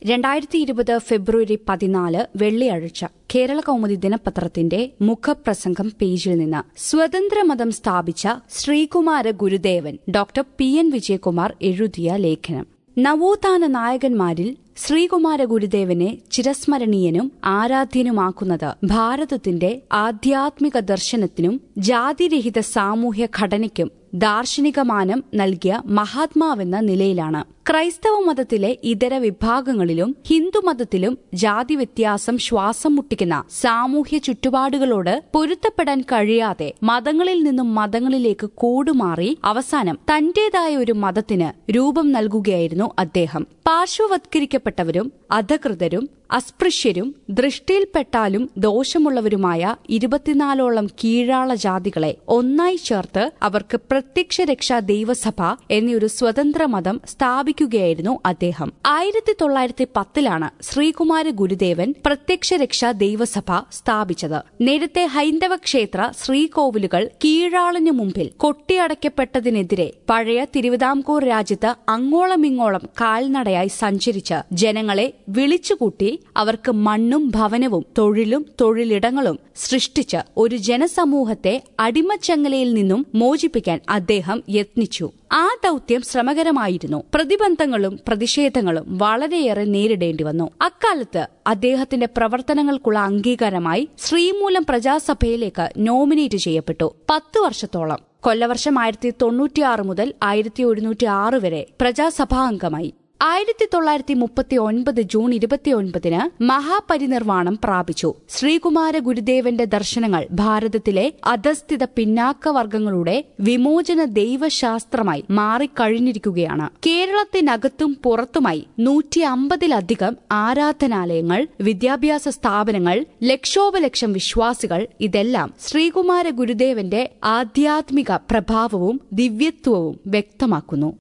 രണ്ടായിരത്തി ഇരുപത് ഫെബ്രുവരി പതിനാല് വെള്ളിയാഴ്ച കേരള കൗമുദി ദിനപത്രത്തിന്റെ മുഖപ്രസംഗം പേജിൽ നിന്ന് സ്വതന്ത്രമതം സ്ഥാപിച്ച ശ്രീകുമാര ഗുരുദേവൻ ഡോക്ടർ പി എൻ വിജയകുമാർ എഴുതിയ ലേഖനം നവോത്ഥാന നായകന്മാരിൽ ശ്രീകുമാര ഗുരുദേവനെ ചിരസ്മരണീയനും ആരാധ്യനുമാക്കുന്നത് ഭാരതത്തിന്റെ ആധ്യാത്മിക ദർശനത്തിനും ജാതിരഹിത സാമൂഹ്യ ഘടനയ്ക്കും ദാർശനികമാനം നൽകിയ മഹാത്മാവെന്ന നിലയിലാണ് ക്രൈസ്തവ മതത്തിലെ ഇതര വിഭാഗങ്ങളിലും ഹിന്ദുമതത്തിലും ജാതി വ്യത്യാസം ശ്വാസം മുട്ടിക്കുന്ന സാമൂഹ്യ ചുറ്റുപാടുകളോട് പൊരുത്തപ്പെടാൻ കഴിയാതെ മതങ്ങളിൽ നിന്നും മതങ്ങളിലേക്ക് കൂടുമാറി അവസാനം തന്റേതായ ഒരു മതത്തിന് രൂപം നൽകുകയായിരുന്നു അദ്ദേഹം പാർശ്വവത്കരിക്കപ്പെട്ടവരും അധകൃതരും അസ്പൃശ്യരും ദൃഷ്ടിയിൽപ്പെട്ടാലും ദോഷമുള്ളവരുമായ ഇരുപത്തിനാലോളം കീഴാള ജാതികളെ ഒന്നായി ചേർത്ത് അവർക്ക് പ്രത്യക്ഷ രക്ഷാ ദൈവസഭ എന്നൊരു സ്വതന്ത്ര മതം സ്ഥാപിക്കുകയായിരുന്നു അദ്ദേഹം ആയിരത്തി തൊള്ളായിരത്തി പത്തിലാണ് ശ്രീകുമാര ഗുരുദേവൻ പ്രത്യക്ഷ രക്ഷാ ദൈവസഭ സ്ഥാപിച്ചത് നേരത്തെ ഹൈന്ദവ ക്ഷേത്ര ശ്രീകോവിലുകൾ കീഴാളിനു മുമ്പിൽ കൊട്ടിയടയ്ക്കപ്പെട്ടതിനെതിരെ പഴയ തിരുവിതാംകൂർ രാജ്യത്ത് അങ്ങോളമിങ്ങോളം കാൽനടയായി സഞ്ചരിച്ച് ജനങ്ങളെ വിളിച്ചുകൂട്ടി അവർക്ക് മണ്ണും ഭവനവും തൊഴിലും തൊഴിലിടങ്ങളും സൃഷ്ടിച്ച് ഒരു ജനസമൂഹത്തെ അടിമച്ചങ്ങലയിൽ നിന്നും മോചിപ്പിക്കാൻ അദ്ദേഹം യത്നിച്ചു ആ ദൌത്യം ശ്രമകരമായിരുന്നു പ്രതിബന്ധങ്ങളും പ്രതിഷേധങ്ങളും വളരെയേറെ നേരിടേണ്ടി വന്നു അക്കാലത്ത് അദ്ദേഹത്തിന്റെ പ്രവർത്തനങ്ങൾക്കുള്ള അംഗീകാരമായി ശ്രീമൂലം പ്രജാസഭയിലേക്ക് നോമിനേറ്റ് ചെയ്യപ്പെട്ടു പത്തു വർഷത്തോളം കൊല്ലവർഷം ആയിരത്തി തൊണ്ണൂറ്റിയാറ് മുതൽ ആയിരത്തി ഒരുന്നൂറ്റി ആറ് വരെ പ്രജാസഭാ അംഗമായി ആയിരത്തി തൊള്ളായിരത്തി മുപ്പത്തി ഒൻപത് ജൂൺ ഇരുപത്തിയൊൻപതിന് മഹാപരിനിർവാണം പ്രാപിച്ചു ശ്രീകുമാര ഗുരുദേവന്റെ ദർശനങ്ങൾ ഭാരതത്തിലെ അധസ്ഥിത പിന്നാക്ക വർഗങ്ങളുടെ വിമോചന ദൈവശാസ്ത്രമായി മാറിക്കഴിഞ്ഞിരിക്കുകയാണ് കേരളത്തിനകത്തും പുറത്തുമായി നൂറ്റി അമ്പതിലധികം ആരാധനാലയങ്ങൾ വിദ്യാഭ്യാസ സ്ഥാപനങ്ങൾ ലക്ഷോപലക്ഷം വിശ്വാസികൾ ഇതെല്ലാം ശ്രീകുമാര ഗുരുദേവന്റെ ആധ്യാത്മിക പ്രഭാവവും ദിവ്യത്വവും വ്യക്തമാക്കുന്നു